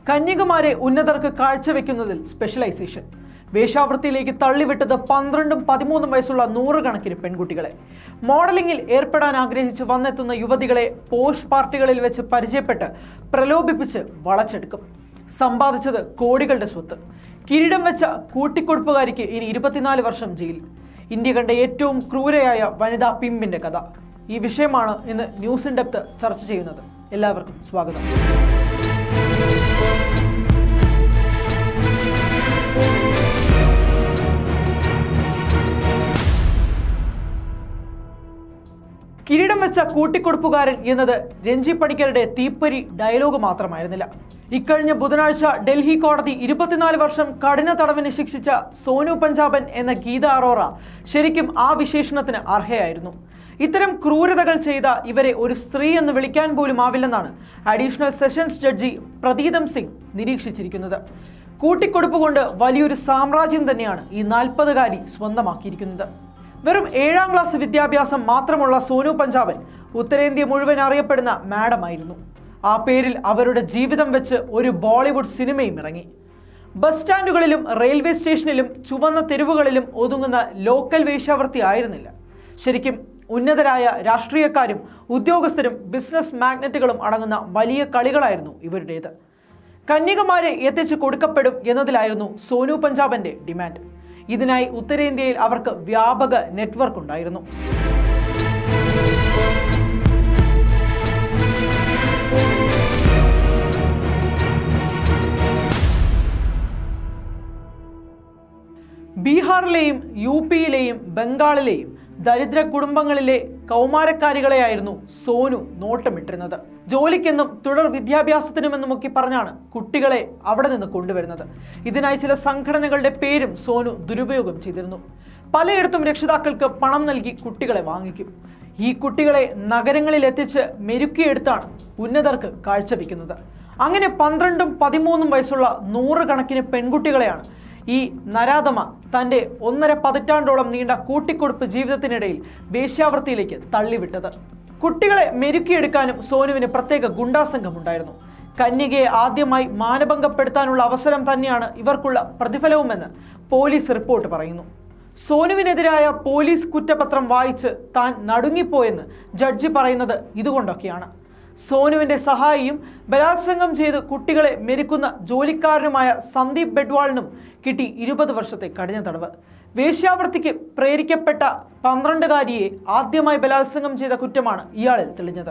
കന്യകുമാരെ ഉന്നതർക്ക് കാഴ്ചവെക്കുന്നതിൽ specialisation വേശ്യാവൃത്തിയിലേക്ക് തള്ളിവിട്ടത് പന്ത്രണ്ടും പതിമൂന്നും വയസ്സുള്ള നൂറുകണക്കിന് പെൺകുട്ടികളെ മോഡലിംഗിൽ ഏർപ്പെടാൻ ആഗ്രഹിച്ച് വന്നെത്തുന്ന യുവതികളെ പോഷ് പാർട്ടികളിൽ വെച്ച് പരിചയപ്പെട്ട് പ്രലോഭിപ്പിച്ച് വളച്ചെടുക്കും സമ്പാദിച്ചത് കോടികളുടെ സ്വത്ത് കിരീടം വെച്ച കൂട്ടിക്കൊടുപ്പുകാരിക്ക് ഇനി ഇരുപത്തിനാല് വർഷം ജയിൽ ഇന്ത്യ കണ്ട ഏറ്റവും ക്രൂരയായ വനിതാ പിമ്പിന്റെ കഥ ഈ വിഷയമാണ് ഇന്ന് ന്യൂസ് ഇൻ ഡെപ്ത് ചർച്ച ചെയ്യുന്നത് എല്ലാവർക്കും സ്വാഗതം കിരീടം വെച്ച കൂട്ടിക്കൊടുപ്പുകാരൻ എന്നത് രഞ്ജി പണിക്കരുടെ തീപ്പരി ഡയലോഗ് മാത്രമായിരുന്നില്ല ഇക്കഴിഞ്ഞ ബുധനാഴ്ച ഡൽഹി കോടതി ഇരുപത്തിനാല് വർഷം കഠിന തടവിന് ശിക്ഷിച്ച സോനു പഞ്ചാബൻ എന്ന ഗീത അറോറ ശരിക്കും ആ വിശേഷണത്തിന് അർഹയായിരുന്നു ഇത്തരം ക്രൂരതകൾ ചെയ്ത ഇവരെ ഒരു സ്ത്രീ എന്ന് വിളിക്കാൻ പോലും ആവില്ലെന്നാണ് additional sessions judge Pratheetham Singh നിരീക്ഷിച്ചിരിക്കുന്നത് കൂട്ടിക്കൊടുപ്പ് കൊണ്ട് വലിയൊരു സാമ്രാജ്യം തന്നെയാണ് ഈ നാൽപ്പതുകാരി സ്വന്തമാക്കിയിരിക്കുന്നത് വെറും ഏഴാം ക്ലാസ് വിദ്യാഭ്യാസം മാത്രമുള്ള സോനു പഞ്ചാബൻ ഉത്തരേന്ത്യ മുഴുവൻ അറിയപ്പെടുന്ന മാഡമായിരുന്നു ആ പേരിൽ അവരുടെ ജീവിതം വെച്ച് ഒരു ബോളിവുഡ് സിനിമയും ഇറങ്ങി ബസ് സ്റ്റാൻഡുകളിലും റെയിൽവേ സ്റ്റേഷനിലും ചുവന്ന തെരുവുകളിലും ഒതുങ്ങുന്ന ലോക്കൽ വേശ്യാവൃത്തി ആയിരുന്നില്ല ശരിക്കും ഉന്നതരായ രാഷ്ട്രീയക്കാരും ഉദ്യോഗസ്ഥരും ബിസിനസ് മാഗ്നറ്റുകളും അടങ്ങുന്ന വലിയ കളികളായിരുന്നു ഇവരുടേത് കന്യകമാരെ എത്തിച്ചു കൊടുക്കപ്പെടും എന്നതിലായിരുന്നു സോനു പഞ്ചാബന്റെ ഡിമാൻഡ് ഇതിനായി ഉത്തരേന്ത്യയിൽ അവർക്ക് വ്യാപക നെറ്റ്വർക്ക് ഉണ്ടായിരുന്നു ബീഹാറിലെയും യു പിയിലെയും ബംഗാളിലെയും ദരിദ്ര കുടുംബങ്ങളിലെ കൗമാരക്കാരികളെയായിരുന്നു സോനു നോട്ടമിട്ടിരുന്നത് ജോലിക്കെന്നും തുടർ വിദ്യാഭ്യാസത്തിനുമെന്നുമൊക്കെ പറഞ്ഞാണ് കുട്ടികളെ അവിടെ നിന്ന് കൊണ്ടുവരുന്നത് ഇതിനായി ചില സംഘടനകളുടെ പേരും സോനു ദുരുപയോഗം ചെയ്തിരുന്നു പലയിടത്തും രക്ഷിതാക്കൾക്ക് പണം നൽകി കുട്ടികളെ വാങ്ങിക്കും ഈ കുട്ടികളെ നഗരങ്ങളിൽ എത്തിച്ച് മെരുക്കിയെടുത്താണ് ഉന്നതർക്ക് കാഴ്ചവെക്കുന്നത് അങ്ങനെ പന്ത്രണ്ടും പതിമൂന്നും വയസ്സുള്ള നൂറുകണക്കിന് പെൺകുട്ടികളെയാണ് ഈ നരാധമ തൻ്റെ ഒന്നര പതിറ്റാണ്ടോളം നീണ്ട കൂട്ടിക്കൊടുപ്പ് ജീവിതത്തിനിടയിൽ വേശ്യാവൃത്തിയിലേക്ക് തള്ളിവിട്ടത് കുട്ടികളെ മെരുക്കിയെടുക്കാനും സോനുവിന് പ്രത്യേക ഗുണ്ടാസംഘമുണ്ടായിരുന്നു കന്യകയെ ആദ്യമായി മാനഭംഗപ്പെടുത്താനുള്ള അവസരം തന്നെയാണ് ഇവർക്കുള്ള പ്രതിഫലവുമെന്ന് പോലീസ് റിപ്പോർട്ട് പറയുന്നു സോനുവിനെതിരായ പോലീസ് കുറ്റപത്രം വായിച്ച് താൻ നടുങ്ങിപ്പോയെന്ന് ജഡ്ജി പറയുന്നത് ഇതുകൊണ്ടൊക്കെയാണ് സോനുവിന്റെ സഹായിയും ബലാത്സംഗം ചെയ്ത് കുട്ടികളെ മെരുക്കുന്ന ജോലിക്കാരനുമായ സന്ദീപ് ബെഡ്വാളിനും കിട്ടി ഇരുപത് വർഷത്തെ കഠിന തടവ് വേശ്യാവൃത്തിക്ക് പ്രേരിക്കപ്പെട്ട പന്ത്രണ്ടുകാരിയെ ആദ്യമായി ബലാത്സംഗം ചെയ്ത കുറ്റമാണ് ഇയാളിൽ തെളിഞ്ഞത്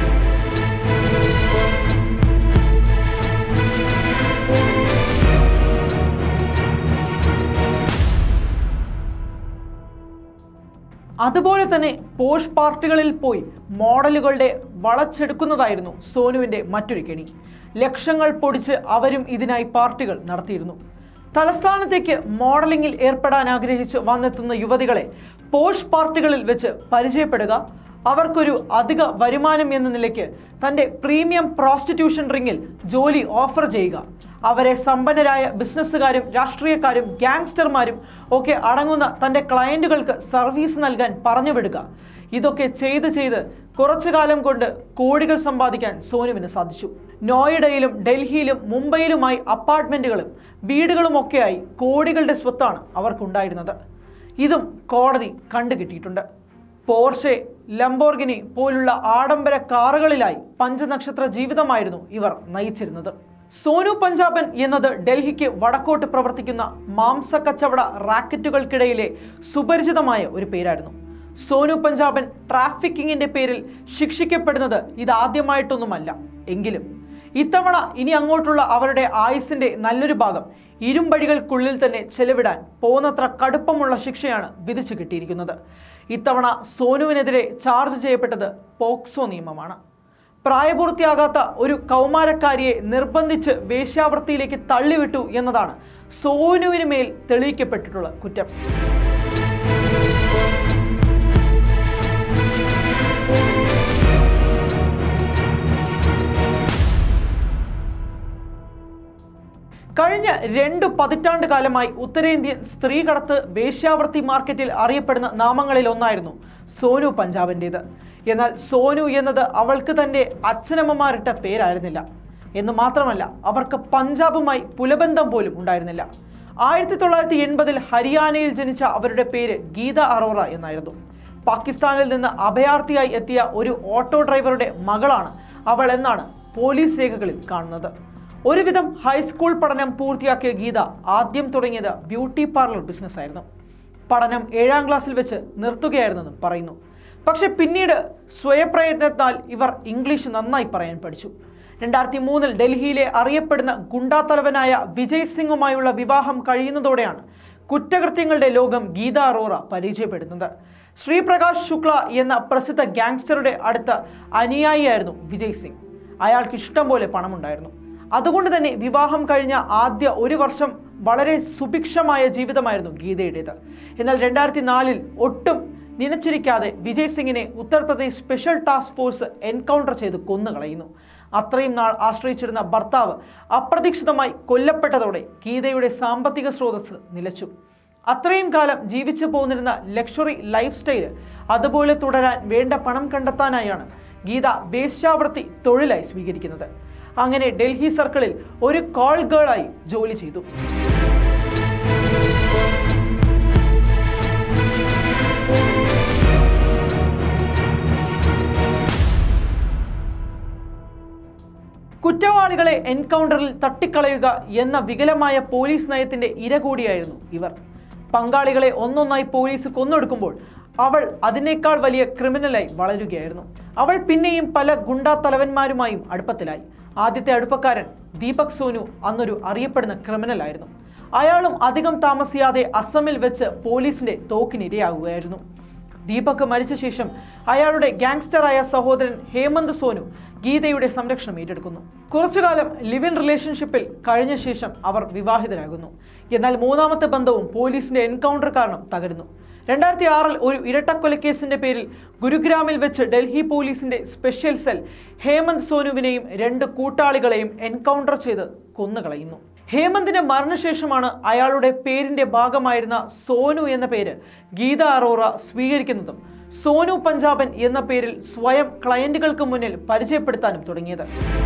അതുപോലെ തന്നെ പോഷ് പാർട്ടികളിൽ പോയി മോഡലുകളുടെ വളച്ചെടുക്കുന്നതായിരുന്നു സോനുവിൻ്റെ മറ്റൊരു കെണി ലക്ഷങ്ങൾ പൊടിച്ച് അവരും ഇതിനായി പാർട്ടികൾ നടത്തിയിരുന്നു തലസ്ഥാനത്തേക്ക് മോഡലിംഗിൽ ഏർപ്പെടാൻ ആഗ്രഹിച്ച് വന്നെത്തുന്ന യുവതികളെ പോഷ് പാർട്ടികളിൽ വെച്ച് പരിചയപ്പെടുക അവർക്കൊരു അധിക വരുമാനം എന്ന നിലയ്ക്ക് തൻ്റെ പ്രീമിയം പ്രോസ്റ്റിറ്റ്യൂഷൻ റിങ്ങിൽ ജോലി ഓഫർ ചെയ്യുക അവരെ സമ്പന്നരായ ബിസിനസ്സുകാരും രാഷ്ട്രീയക്കാരും ഗാങ്സ്റ്റർമാരും ഒക്കെ അടങ്ങുന്ന തൻ്റെ ക്ലയൻറ്റുകൾക്ക് സർവീസ് നൽകാൻ പറഞ്ഞുവിടുക ഇതൊക്കെ ചെയ്ത് ചെയ്ത് കുറച്ചു കാലം കൊണ്ട് കോടികൾ സമ്പാദിക്കാൻ സോനുവിന് സാധിച്ചു നോയിഡയിലും ഡൽഹിയിലും മുംബൈയിലുമായി അപ്പാർട്ട്മെൻറ്റുകളും വീടുകളുമൊക്കെയായി കോടികളുടെ സ്വത്താണ് അവർക്കുണ്ടായിരുന്നത് ഇതും കോടതി കണ്ടുകിട്ടിയിട്ടുണ്ട് പോർഷെ ലംബോർഗിനി പോലുള്ള ആഡംബര കാറുകളിലായി പഞ്ചനക്ഷത്ര ജീവിതമായിരുന്നു ഇവർ നയിച്ചിരുന്നത് സോനു പഞ്ചാബൻ എന്നത് ഡൽഹിക്ക് വടക്കോട്ട് പ്രവർത്തിക്കുന്ന മാംസ കച്ചവട റാക്കറ്റുകൾക്കിടയിലെ സുപരിചിതമായ ഒരു പേരായിരുന്നു സോനു പഞ്ചാബൻ ട്രാഫിക്കിങ്ങിന്റെ പേരിൽ ശിക്ഷിക്കപ്പെടുന്നത് ഇതാദ്യമായിട്ടൊന്നുമല്ല എങ്കിലും ഇത്തവണ ഇനി അങ്ങോട്ടുള്ള അവരുടെ ആയുസിന്റെ നല്ലൊരു ഭാഗം ഇരുമ്പഴികൾക്കുള്ളിൽ തന്നെ ചെലവിടാൻ പോന്നത്ര കടുപ്പമുള്ള ശിക്ഷയാണ് വിധിച്ചു കിട്ടിയിരിക്കുന്നത് ഇത്തവണ സോനുവിനെതിരെ ചാർജ് ചെയ്യപ്പെട്ടത് പോക്സോ നിയമമാണ് പ്രായപൂർത്തിയാകാത്ത ഒരു കൗമാരക്കാരിയെ നിർബന്ധിച്ച് വേശ്യാവൃത്തിയിലേക്ക് തള്ളിവിട്ടു എന്നതാണ് സോനുവിന് മേൽ തെളിയിക്കപ്പെട്ടിട്ടുള്ള കുറ്റം കഴിഞ്ഞ രണ്ടു പതിറ്റാണ്ട് കാലമായി ഉത്തരേന്ത്യൻ സ്ത്രീ കടത്ത് വേശ്യാവൃത്തി മാർക്കറ്റിൽ അറിയപ്പെടുന്ന നാമങ്ങളിൽ ഒന്നായിരുന്നു സോനു പഞ്ചാബിൻ്റേത് എന്നാൽ സോനു എന്നത് അവൾക്ക് തൻ്റെ അച്ഛനമ്മമാരിട്ട പേരായിരുന്നില്ല എന്ന് മാത്രമല്ല അവർക്ക് പഞ്ചാബുമായി പുലബന്ധം പോലും ഉണ്ടായിരുന്നില്ല ആയിരത്തി തൊള്ളായിരത്തി എൺപതിൽ ഹരിയാനയിൽ ജനിച്ച അവരുടെ പേര് ഗീത അറോറ എന്നായിരുന്നു പാകിസ്ഥാനിൽ നിന്ന് അഭയാർത്ഥിയായി എത്തിയ ഒരു ഓട്ടോ ഡ്രൈവറുടെ മകളാണ് അവൾ എന്നാണ് പോലീസ് രേഖകളിൽ കാണുന്നത് ഒരുവിധം ഹൈസ്കൂൾ പഠനം പൂർത്തിയാക്കിയ ഗീത ആദ്യം തുടങ്ങിയത് ബ്യൂട്ടി പാർലർ ബിസിനസ് ആയിരുന്നു പഠനം ഏഴാം ക്ലാസ്സിൽ വെച്ച് നിർത്തുകയായിരുന്നെന്നും പറയുന്നു പക്ഷെ പിന്നീട് സ്വയപ്രയത്നത്താൽ ഇവർ ഇംഗ്ലീഷ് നന്നായി പറയാൻ പഠിച്ചു രണ്ടായിരത്തി മൂന്നിൽ ഡൽഹിയിലെ അറിയപ്പെടുന്ന ഗുണ്ടാത്തലവനായ വിജയ് സിംഗുമായുള്ള വിവാഹം കഴിയുന്നതോടെയാണ് കുറ്റകൃത്യങ്ങളുടെ ലോകം ഗീത അറോറ പരിചയപ്പെടുന്നത് ശ്രീപ്രകാശ് ശുക്ല എന്ന പ്രസിദ്ധ ഗാങ്സ്റ്ററുടെ അടുത്ത അനുയായിയായിരുന്നു വിജയ് സിംഗ് അയാൾക്ക് ഇഷ്ടം പോലെ പണമുണ്ടായിരുന്നു അതുകൊണ്ട് തന്നെ വിവാഹം കഴിഞ്ഞ ആദ്യ ഒരു വർഷം വളരെ സുഭിക്ഷമായ ജീവിതമായിരുന്നു ഗീതയുടേത് എന്നാൽ രണ്ടായിരത്തി നാലിൽ ഒട്ടും നിനച്ചിരിക്കാതെ വിജയ് സിംഗിനെ Uttar Pradesh special task force encounter ചെയ്ത് കൊന്നുകളയുന്നു അത്രയും നാൾ ആശ്രയിച്ചിരുന്ന ഭർത്താവ് അപ്രതീക്ഷിതമായി കൊല്ലപ്പെട്ടതോടെ ഗീതയുടെ സാമ്പത്തിക സ്രോതസ് നിലച്ചു അത്രയും കാലം ജീവിച്ചു പോന്നിരുന്ന ലക്ഷറി ലൈഫ് സ്റ്റൈല് അതുപോലെ തുടരാൻ വേണ്ട പണം കണ്ടെത്താനായാണ് ഗീത വേശ്യാവൃത്തി തൊഴിലായി സ്വീകരിക്കുന്നത് അങ്ങനെ ഡൽഹി സർക്കിളിൽ ഒരു കോൾ ഗേളായി ജോലി ചെയ്തു കുറ്റവാളികളെ എൻകൗണ്ടറിൽ തട്ടിക്കളയുക എന്ന വികലമായ പോലീസ് നയത്തിന്റെ ഇര കൂടിയായിരുന്നു ഇവർ പങ്കാളികളെ ഒന്നൊന്നായി പോലീസ് കൊന്നൊടുക്കുമ്പോൾ അവൾ അതിനേക്കാൾ വലിയ ക്രിമിനലായി വളരുകയായിരുന്നു അവൾ പിന്നെയും പല ഗുണ്ടാ തലവന്മാരുമായും അടുപ്പത്തിലായി ആദ്യത്തെ അടുപ്പക്കാരൻ ദീപക് സോനു അന്നൊരു അറിയപ്പെടുന്ന ക്രിമിനലായിരുന്നു അയാളും അധികം താമസിയാതെ അസമിൽ വെച്ച് പോലീസിന്റെ തോക്കിനിരയാകുകയായിരുന്നു ദീപക് മരിച്ച ശേഷം അയാളുടെ ഗാങ്സ്റ്ററായ സഹോദരൻ ഹേമന്ത് സോനു ഗീതയുടെ സംരക്ഷണം ഏറ്റെടുക്കുന്നു കുറച്ചുകാലം ലിവ് ഇൻ റിലേഷൻഷിപ്പിൽ കഴിഞ്ഞ ശേഷം അവർ വിവാഹിതരാകുന്നു എന്നാൽ മൂന്നാമത്തെ ബന്ധവും പോലീസിന്റെ എൻകൗണ്ടർ കാരണം തകരുന്നു രണ്ടായിരത്തി ആറിൽ ഒരു ഇരട്ടക്കൊലക്കേസിന്റെ പേരിൽ ഗുരുഗ്രാമിൽ വെച്ച് ഡൽഹി പോലീസിന്റെ സ്പെഷ്യൽ സെൽ ഹേമന്ത് സോനുവിനെയും രണ്ട് കൂട്ടാളികളെയും എൻകൗണ്ടർ ചെയ്ത് കൊന്നുകളയുന്നു ഹേമന്തിന്റെ മരണശേഷമാണ് അയാളുടെ പേരിന്റെ ഭാഗമായിരുന്ന സോനു എന്ന പേര് ഗീത അറോറ സ്വീകരിക്കുന്നതും സോനു പഞ്ചാബൻ എന്ന പേരിൽ സ്വയം ക്ലയന്റുകൾക്ക് മുന്നിൽ പരിചയപ്പെടുത്താനും തുടങ്ങിയത്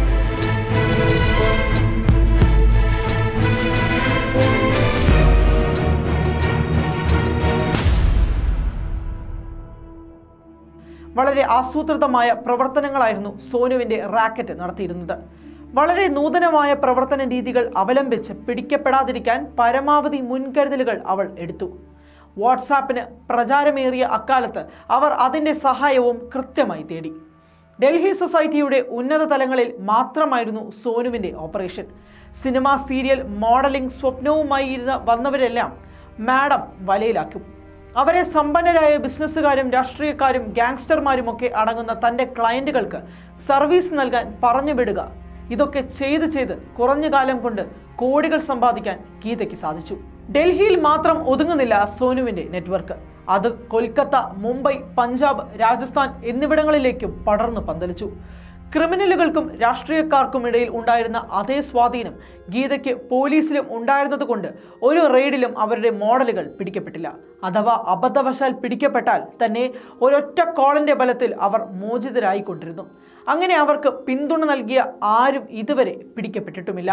വളരെ ആസൂത്രിതമായ പ്രവർത്തനങ്ങളായിരുന്നു സോനുവിന്റെ റാക്കറ്റ് നടത്തിയിരുന്നത് വളരെ നൂതനമായ പ്രവർത്തന രീതികൾ അവലംബിച്ച് പിടിക്കപ്പെടാതിരിക്കാൻ പരമാവധി മുൻകരുതലുകൾ അവൾ എടുത്തു വാട്സാപ്പിന് പ്രചാരമേറിയ അക്കാലത്ത് അവർ അതിൻ്റെ സഹായവും കൃത്യമായി തേടി ഡൽഹി സൊസൈറ്റിയുടെ ഉന്നത തലങ്ങളിൽ മാത്രമായിരുന്നു സോനുവിൻ്റെ ഓപ്പറേഷൻ സിനിമ സീരിയൽ മോഡലിംഗ് സ്വപ്നവുമായി ഇരുന്ന് വന്നവരെല്ലാം മാഡം വലയിലാക്കും അവരെ സമ്പന്നരായ ബിസിനസ്സുകാരും രാഷ്ട്രീയക്കാരും ഗാങ്സ്റ്റർമാരുമൊക്കെ അടങ്ങുന്ന തൻ്റെ ക്ലയൻറ്റുകൾക്ക് സർവീസ് നൽകാൻ പറഞ്ഞു വിടുക ഇതൊക്കെ ചെയ്ത് ചെയ്ത് കുറഞ്ഞ കാലം കൊണ്ട് കോടികൾ സമ്പാദിക്കാൻ ഗീതയ്ക്ക് സാധിച്ചു ഡൽഹിയിൽ മാത്രം ഒതുങ്ങുന്നില്ല സോനുവിൻ്റെ നെറ്റ്വർക്ക് അത് കൊൽക്കത്ത മുംബൈ പഞ്ചാബ് രാജസ്ഥാൻ എന്നിവിടങ്ങളിലേക്കും പടർന്നു പന്തലിച്ചു ക്രിമിനലുകൾക്കും രാഷ്ട്രീയക്കാർക്കും ഇടയിൽ ഉണ്ടായിരുന്ന അതേ സ്വാധീനം ഗീതയ്ക്ക് പോലീസിലും ഉണ്ടായിരുന്നതുകൊണ്ട് ഒരു റെയ്ഡിലും അവരുടെ മോഡലുകൾ പിടിക്കപ്പെട്ടില്ല അഥവാ അബദ്ധവശാൽ പിടിക്കപ്പെട്ടാൽ തന്നെ ഒരൊറ്റ കോളിന്റെ ബലത്തിൽ അവർ മോചിതരായിക്കൊണ്ടിരുന്നു അങ്ങനെ അവർക്ക് പിന്തുണ നൽകിയ ആരും ഇതുവരെ പിടിക്കപ്പെട്ടിട്ടുമില്ല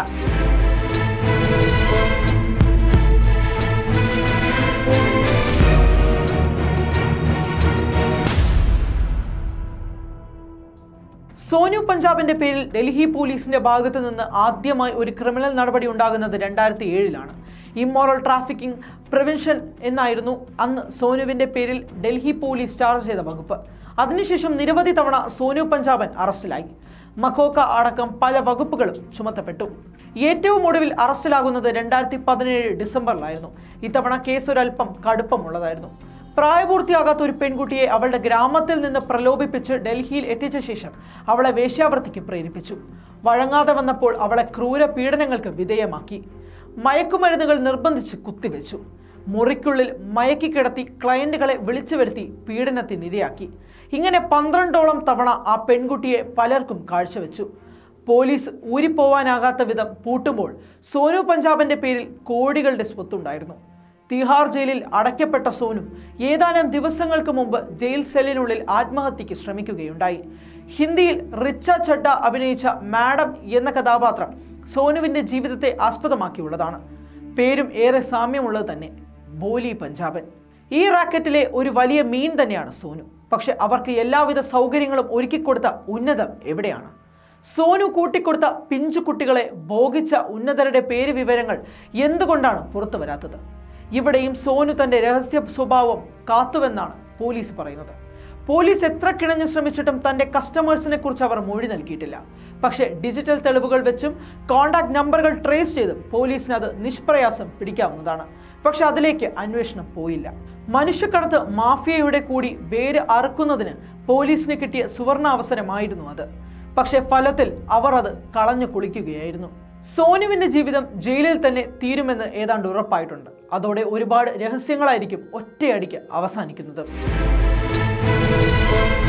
സോനു പഞ്ചാബിന്റെ പേരിൽ ഡൽഹി പോലീസിന്റെ ഭാഗത്തു നിന്ന് ആദ്യമായി ഒരു ക്രിമിനൽ നടപടി ഉണ്ടാകുന്നത് രണ്ടായിരത്തി ഏഴിലാണ് ഇമ്മോറൽ ട്രാഫിക്കിംഗ് പ്രിവെൻഷൻ എന്നായിരുന്നു അന്ന് സോനുവിന്റെ പേരിൽ ഡൽഹി പോലീസ് ചാർജ് ചെയ്ത വകുപ്പ് അതിനുശേഷം നിരവധി തവണ സോനു പഞ്ചാബൻ അറസ്റ്റിലായി മക്കോക്ക അടക്കം പല വകുപ്പുകളും ചുമത്തപ്പെട്ടു ഏറ്റവും ഒടുവിൽ അറസ്റ്റിലാകുന്നത് രണ്ടായിരത്തി പതിനേഴ് ഡിസംബറിലായിരുന്നു ഇത്തവണ കേസ് ഒരല്പം കടുപ്പമുള്ളതായിരുന്നു പ്രായപൂർത്തിയാകാത്ത ഒരു പെൺകുട്ടിയെ അവളുടെ ഗ്രാമത്തിൽ നിന്ന് പ്രലോഭിപ്പിച്ച് ഡൽഹിയിൽ എത്തിച്ച ശേഷം അവളെ വേശ്യാവൃത്തിക്ക് പ്രേരിപ്പിച്ചു വഴങ്ങാതെ വന്നപ്പോൾ അവളെ ക്രൂര പീഡനങ്ങൾക്ക് വിധേയമാക്കി മയക്കുമരുന്നുകൾ നിർബന്ധിച്ച് കുത്തിവെച്ചു മുറിക്കുള്ളിൽ മയക്കി കിടത്തി ക്ലയന്റുകളെ വിളിച്ചു വരുത്തി പീഡനത്തിനിരയാക്കി ഇങ്ങനെ പന്ത്രണ്ടോളം തവണ ആ പെൺകുട്ടിയെ പലർക്കും കാഴ്ചവെച്ചു പോലീസ് ഊരിപ്പോവാനാകാത്ത വിധം പൂട്ടുമ്പോൾ സോനു പഞ്ചാബിന്റെ പേരിൽ കോടികളുടെ സ്വത്തുണ്ടായിരുന്നു തിഹാർ ജയിലിൽ അടയ്ക്കപ്പെട്ട സോനു ഏതാനും ദിവസങ്ങൾക്ക് മുമ്പ് ജയിൽ സെല്ലിനുള്ളിൽ ആത്മഹത്യയ്ക്ക് ശ്രമിക്കുകയുണ്ടായി ഹിന്ദിയിൽ റിച്ച ചഡ്ഡ അഭിനയിച്ച മാഡം എന്ന കഥാപാത്രം സോനുവിന്റെ ജീവിതത്തെ ആസ്പദമാക്കിയുള്ളതാണ് പേരും ഏറെ സാമ്യമുള്ളത് തന്നെ ബോലി പഞ്ചാബൻ ഈ റാക്കറ്റിലെ ഒരു വലിയ മീൻ തന്നെയാണ് സോനു പക്ഷെ അവർക്ക് എല്ലാവിധ സൗകര്യങ്ങളും ഒരുക്കിക്കൊടുത്ത ഉന്നതർ എവിടെയാണ് സോനു കൂട്ടിക്കൊടുത്ത പിഞ്ചു കുട്ടികളെ ഭോഗിച്ച ഉന്നതരുടെ പേര് വിവരങ്ങൾ എന്തുകൊണ്ടാണ് പുറത്തു വരാത്തത് ഇവിടെയും സോനു തന്റെ രഹസ്യ സ്വഭാവം കാത്തുവെന്നാണ് പോലീസ് പറയുന്നത് പോലീസ് എത്ര കിണഞ്ഞു ശ്രമിച്ചിട്ടും തന്റെ കസ്റ്റമേഴ്സിനെ കുറിച്ച് അവർ മൊഴി നൽകിയിട്ടില്ല പക്ഷേ ഡിജിറ്റൽ തെളിവുകൾ വെച്ചും കോണ്ടാക്ട് നമ്പറുകൾ ട്രേസ് ചെയ്തും പോലീസിന് അത് നിഷ്പ്രയാസം പിടിക്കാവുന്നതാണ് പക്ഷെ അതിലേക്ക് അന്വേഷണം പോയില്ല മനുഷ്യക്കടത്ത് മാഫിയയുടെ കൂടി വേര് അറുക്കുന്നതിന് പോലീസിന് കിട്ടിയ സുവർണ അവസരമായിരുന്നു അത് പക്ഷെ ഫലത്തിൽ അവർ അത് കളഞ്ഞു കുളിക്കുകയായിരുന്നു സോനുവിന്റെ ജീവിതം ജയിലിൽ തന്നെ തീരുമെന്ന് ഏതാണ്ട് ഉറപ്പായിട്ടുണ്ട് അതോടെ ഒരുപാട് രഹസ്യങ്ങളായിരിക്കും ഒറ്റയടിക്ക് അവസാനിക്കുന്നത്